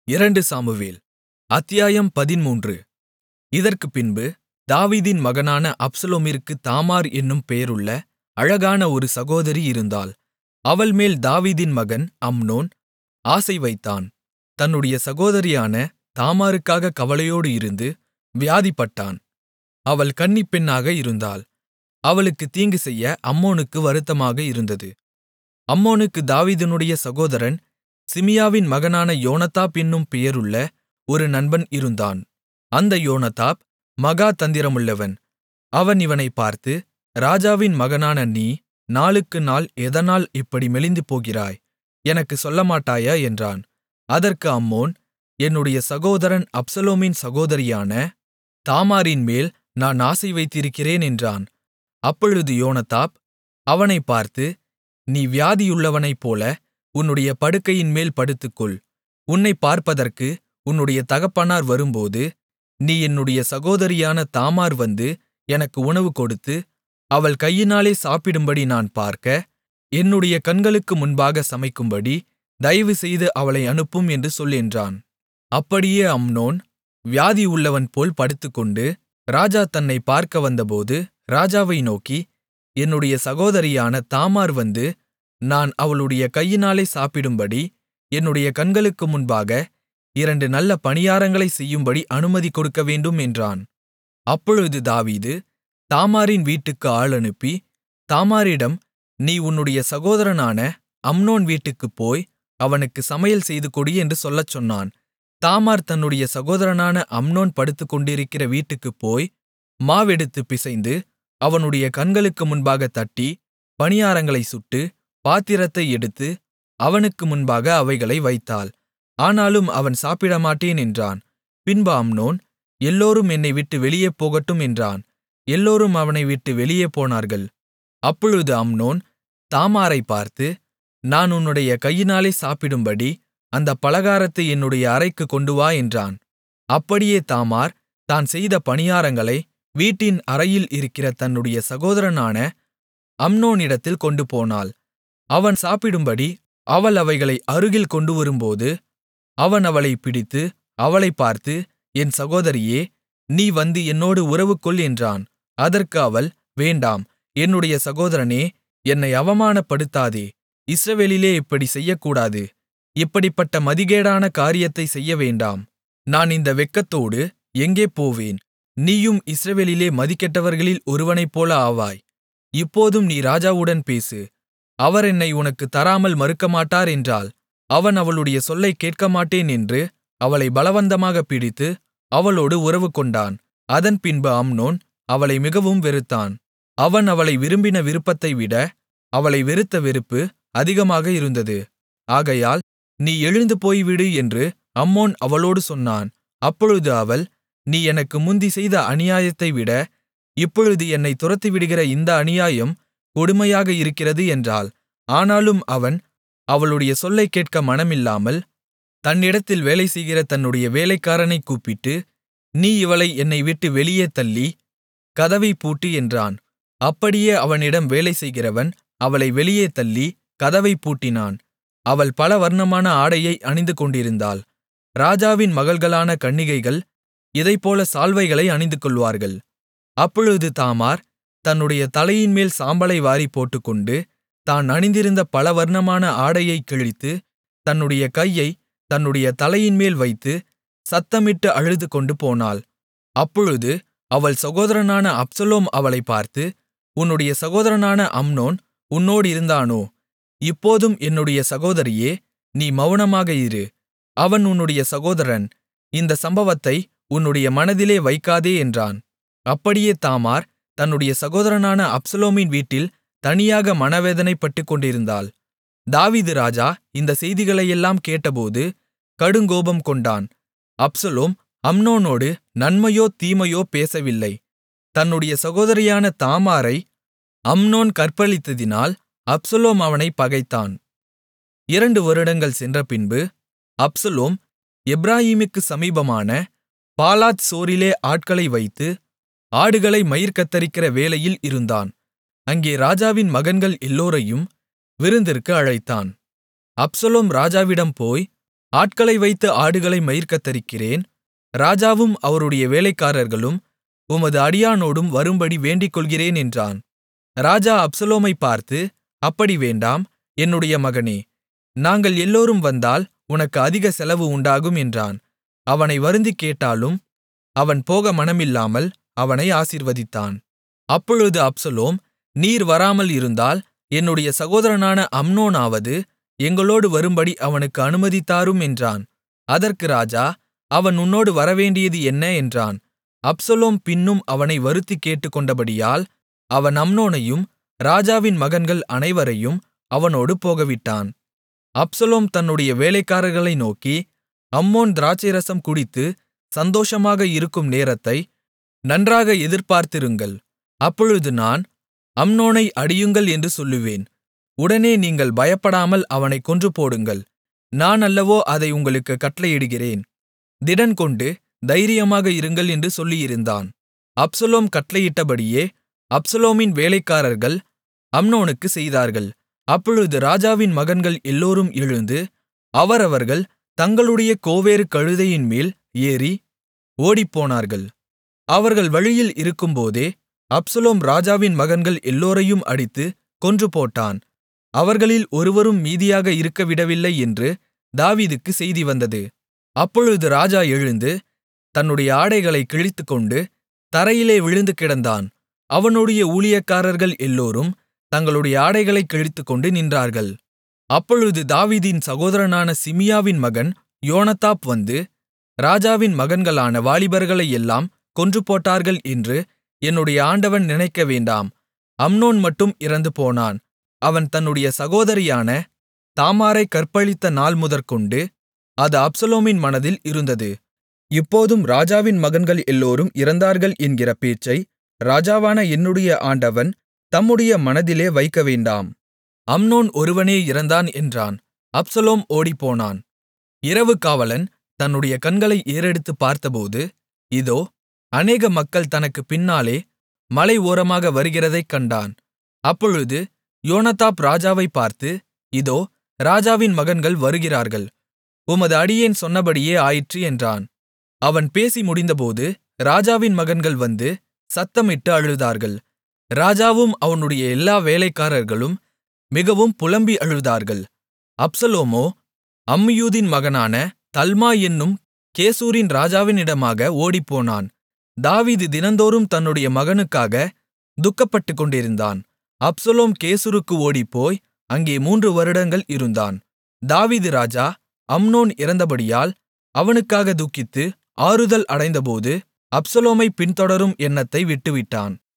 அத்தியாயம் பதிமூன்று இதற்குப்பின்பு தாவீதின் மகனான அப்சலோமிற்குத் தாமார் என்னும் பெயருள்ள அழகான ஒரு சகோதரி இருந்தாள் அவள்மேல் தாவீதின் மகன் அம்னோன் ஆசை வைத்தான் தன்னுடைய சகோதரியான தாமாருக்காகக் கவலையோடு இருந்து வியாதிப்பட்டான் அவள் கன்னிப்பெண்ணாக இருந்தாள் அவளுக்குத் தீங்குசெய்ய அம்னோனுக்கு வருத்தமாக இருந்தது அம்னோனுக்குத் தாவீதினுடைய சகோதரன் சிமியாவின் மகனான யோனதாப் என்னும் பெயருள்ள ஒரு நண்பன் இருந்தான் அந்த யோனதாப் மகா தந்திரமுள்ளவன் அவன் இவனைப் பார்த்து ராஜாவின் மகனான நீ நாளுக்கு நாள் எதனால் இப்படி மெலிந்து போகிறாய் எனக்குச் சொல்லமாட்டாயா என்றான் அதற்கு அம்னோன் என்னுடைய சகோதரன் அப்சலோமின் சகோதரியான தாமாரின்மேல் நான் ஆசை வைத்திருக்கிறேன் என்றான் அப்பொழுது யோனதாப் அவனைப் பார்த்து நீ வியாதியுள்ளவனைப்போல உன்னுடைய படுக்கையின்மேல் படுத்துக்கொள் உன்னைப் பார்ப்பதற்கு உன்னுடைய தகப்பனார் வரும்போது நீ என்னுடைய சகோதரியான தாமார் வந்து எனக்கு உணவு கொடுத்து அவள் கையினாலே சாப்பிடும்படி நான் பார்க்க என்னுடைய கண்களுக்கு முன்பாக சமைக்கும்படி தயவுசெய்து அவளை அனுப்பும் என்று சொல் என்றான் அப்படியே அம்னோன் வியாதியுள்ளவன்போல் படுத்துக்கொண்டு ராஜா தன்னைப் பார்க்க வந்தபோது ராஜாவை நோக்கி என்னுடைய சகோதரியான தாமார் வந்து நான் அவளுடைய கையினாலே சாப்பிடும்படி என்னுடைய கண்களுக்கு முன்பாக இரண்டு நல்ல பணியாரங்களைச் செய்யும்படி அனுமதி கொடுக்கவேண்டும் என்றான் அப்பொழுது தாவீது தாமாரின் வீட்டுக்கு ஆள் அனுப்பி தாமாரிடம் நீ உன்னுடைய சகோதரனான அம்னோன் வீட்டுக்குப் போய் அவனுக்கு சமையல் செய்துகொடு என்று சொல்லச் சொன்னான் தாமார் தன்னுடைய சகோதரனான அம்னோன் படுத்துக்கொண்டிருக்கிற வீட்டுக்குப் போய் மாவெடுத்துப் பிசைந்து அவனுடைய கண்களுக்கு முன்பாகத் தட்டி பணியாரங்களைச் சுட்டு பாத்திரத்தை எடுத்து அவனுக்கு முன்பாக அவைகளை வைத்தாள் ஆனாலும் அவன் சாப்பிடமாட்டேன் என்றான் பின்பு அம்னோன் எல்லோரும் என்னை விட்டு வெளியே போகட்டும் என்றான் எல்லோரும் அவனை விட்டு வெளியே போனார்கள் அப்பொழுது அம்னோன் தாமாரைப் பார்த்து நான் உன்னுடைய கையினாலே சாப்பிடும்படி அந்தப் பலகாரத்தை என்னுடைய அறைக்குக் கொண்டுவா என்றான் அப்படியே தாமார் தான் செய்த பணியாரங்களை வீட்டின் அறையில் இருக்கிற தன்னுடைய சகோதரனான அம்னோனிடத்தில் கொண்டுபோனாள் அவன் சாப்பிடும்படி அவள் அவைகளை அருகில் கொண்டுவரும்போது அவன் அவளைப் பிடித்து அவளைப் பார்த்து என் சகோதரியே நீ வந்து என்னோடு உறவுகொள் என்றான் அதற்கு அவள் வேண்டாம் என்னுடைய சகோதரனே என்னை அவமானப்படுத்தாதே இஸ்ரவேலிலே இப்படிச் செய்யக்கூடாது இப்படிப்பட்ட மதிகேடான காரியத்தைச் செய்யவேண்டாம் நான் இந்த வெட்கத்தோடு எங்கே போவேன் நீயும் இஸ்ரவேலிலே மதிகெட்டவர்களில் ஒருவனைப்போல ஆவாய் இப்போதும் நீ ராஜாவுடன் பேசு அவர் என்னை உனக்குத் தராமல் மறுக்கமாட்டார் என்றாள் அவன் அவளுடைய சொல்லைக் கேட்கமாட்டேன் என்று அவளை பலவந்தமாகப் பிடித்து அவளோடு உறவுகொண்டான் அதன்பின்பு அம்னோன் அவளை மிகவும் வெறுத்தான் அவன் அவளை விரும்பின விருப்பத்தைவிட அவளை வெறுத்த வெறுப்பு அதிகமாக இருந்தது ஆகையால் நீ எழுந்து போய்விடு என்று அம்னோன் அவளோடு சொன்னான் அப்பொழுது அவள் நீ எனக்கு முந்தி செய்த அநியாயத்தைவிட இப்பொழுது என்னைத் துரத்திவிடுகிற இந்த அநியாயம் கொடுமையாக இருக்கிறது என்றாள் ஆனாலும் அவன் அவளுடைய சொல்லைக் கேட்க மனமில்லாமல் தன்னிடத்தில் வேலைசெய்கிற தன்னுடைய வேலைக்காரனைக் கூப்பிட்டு நீ இவளை என்னை விட்டு வெளியே தள்ளி கதவைப் பூட்டு என்றான் அப்படியே அவனிடம் வேலை செய்கிறவன் அவளை வெளியே தள்ளி கதவைப் பூட்டினான் அவள் பல வர்ணமான ஆடையை அணிந்து கொண்டிருந்தாள் ராஜாவின் மகள்களான கன்னிகைகள் இதைப்போல சால்வைகளை அணிந்துகொள்வார்கள் அப்பொழுது தாமார் தன்னுடைய தலையின்மேல் சாம்பலை வாரிப் போட்டுக்கொண்டு தான் அணிந்திருந்த பலவர்ணமான ஆடையைக் கிழித்து தன்னுடைய கையை தன்னுடைய தலையின்மேல் வைத்து சத்தமிட்டு அழுதுகொண்டு போனாள் அப்பொழுது அவள் சகோதரனான அப்சலோம் அவளைப் பார்த்து உன்னுடைய சகோதரனான அம்னோன் உன்னோடு இருந்தானோ இப்போதும் என்னுடைய சகோதரியே நீ மவுனமாக இரு அவன் உன்னுடைய சகோதரன் இந்த சம்பவத்தை உன்னுடைய மனதிலே வைக்காதே என்றான் அப்படியே தாமார் தன்னுடைய சகோதரனான அப்சலோமின் வீட்டில் தனியாக மனவேதனைப்பட்டுக் தாவீது ராஜா இந்த செய்திகளையெல்லாம் கேட்டபோது கடுங்கோபம் கொண்டான் அப்சலோம் அம்னோனோடு நன்மையோ தீமையோ பேசவில்லை தன்னுடைய சகோதரியான தாமாரை அம்னோன் கற்பழித்ததினால் அப்சலோம் அவனைப் பகைத்தான் இரண்டு வருடங்கள் சென்றபின்பு அப்சலோம் எப்பிராயீமுக்கு சமீபமான பாலாத் சோரிலே ஆட்களை வைத்து ஆடுகளை மயிர் கத்தரிக்கிற வேலையில் இருந்தான் அங்கே ராஜாவின் மகன்கள் எல்லோரையும் விருந்திற்கு அழைத்தான் அப்சலோம் ராஜாவிடம் போய் ஆட்களை வைத்து ஆடுகளை மயிர் கத்தரிக்கிறேன் ராஜாவும் அவருடைய வேலைக்காரர்களும் உமது அடியானோடும் வரும்படி வேண்டிக்கொள்கிறேன் என்றான் ராஜா அப்சலோமைப் பார்த்து அப்படி வேண்டாம் என்னுடைய மகனே நாங்கள் எல்லோரும் வந்தால் உனக்கு அதிக செலவு உண்டாகும் என்றான் அவனை வருந்திக் கேட்டாலும் அவன் போக மனமில்லாமல் அவனை ஆசீர்வதித்தான் அப்பொழுது அப்சலோம் நீர் வராமல் இருந்தால் என்னுடைய சகோதரனான அம்னோனாவது எங்களோடு வரும்படி அவனுக்கு அனுமதி தாரும் என்றான் அதற்கு ராஜா அவன் உன்னோடு வரவேண்டியது என்ன என்றான் அப்சலோம் பின்னும் அவனை வருத்திக் கேட்டுக்கொண்டபடியால் அவன் அம்னோனையும் ராஜாவின் மகன்கள் அனைவரையும் அவனோடு போகவிட்டான் அப்சலோம் தன்னுடைய வேலைக்காரர்களை நோக்கி அம்மோன் திராட்சைரசம் குடித்து சந்தோஷமாக இருக்கும் நேரத்தை நன்றாக எதிர்பார்த்திருங்கள் அப்பொழுது நான் அம்னோனை அடியுங்கள் என்று சொல்லுவேன் உடனே நீங்கள் பயப்படாமல் அவனைக் கொன்றுபோடுங்கள் நான் அல்லவோ அதை உங்களுக்குக் கட்டளையிடுகிறேன் திடன்கொண்டு தைரியமாக இருங்கள் என்று சொல்லியிருந்தான் அப்சலோம் கட்டளையிட்டபடியே அப்சலோமின் வேலைக்காரர்கள் அம்னோனுக்குச் செய்தார்கள் அப்பொழுது ராஜாவின் மகன்கள் எல்லோரும் எழுந்து அவரவர்கள் தங்களுடைய கோவேறு கழுதையின்மேல் ஏறி ஓடிப்போனார்கள் அவர்கள் வழியில் இருக்கும்போதே அப்சலோம் ராஜாவின் மகன்கள் எல்லோரையும் அடித்து கொன்றுபோட்டான் அவர்களில் ஒருவரும் மீதியாக இருக்கவிடவில்லை என்று தாவீதுக்குச் செய்தி வந்தது அப்பொழுது ராஜா எழுந்து தன்னுடைய ஆடைகளைக் கிழித்துக்கொண்டு தரையிலே விழுந்து கிடந்தான் அவனுடைய ஊழியக்காரர்கள் எல்லோரும் தங்களுடைய ஆடைகளைக் கிழித்துக்கொண்டு நின்றார்கள் அப்பொழுது தாவீதின் சகோதரனான சிமியாவின் மகன் யோனதாப் வந்து ராஜாவின் மகன்களான வாலிபர்களையெல்லாம் கொன்றுபோட்டார்கள் என்று என்னுடைய ஆண்டவன் நினைக்கவேண்டாம் அம்னோன் மட்டும் இறந்துபோனான் அவன் தன்னுடைய சகோதரியான தாமாரைக் கற்பழித்த நாள் முதற்கொண்டு அது அப்சலோமின் மனதில் இருந்தது இப்போதும் ராஜாவின் மகன்கள் எல்லோரும் இறந்தார்கள் என்கிற பேச்சை ராஜாவான என்னுடைய ஆண்டவன் தம்முடைய மனதிலே வைக்கவேண்டாம் அம்னோன் ஒருவனே இறந்தான் என்றான் அப்சலோம் ஓடிப்போனான் இரவு காவலன் தன்னுடைய கண்களை ஏறெடுத்துப் பார்த்தபோது இதோ அநேக மக்கள் தனக்குப் பின்னாலே மலை ஓரமாக வருகிறதைக் கண்டான் அப்பொழுது யோனதாப் ராஜாவைப் பார்த்து இதோ ராஜாவின் மகன்கள் வருகிறார்கள் உமது அடியேன் சொன்னபடியே ஆயிற்று என்றான் அவன் பேசி முடிந்தபோது ராஜாவின் மகன்கள் வந்து சத்தமிட்டு அழுதார்கள் ராஜாவும் அவனுடைய எல்லா வேலைக்காரர்களும் மிகவும் புலம்பி அழுதார்கள் அப்சலோமோ அம்மியூதின் மகனான தல்மா என்னும் கேசூரின் ராஜாவினிடமாக ஓடிப்போனான் தாவீது தினந்தோறும் தன்னுடைய மகனுக்காக துக்கப்பட்டுக்கொண்டிருந்தான் அப்சலோம் கேசூருக்கு ஓடிப்போய் அங்கே மூன்று வருடங்கள் இருந்தான் தாவீது ராஜா அம்னோன் இறந்தபடியால் அவனுக்காக துக்கித்து ஆறுதல் அடைந்தபோது அப்சலோமைப் பின்தொடரும் எண்ணத்தை விட்டுவிட்டான்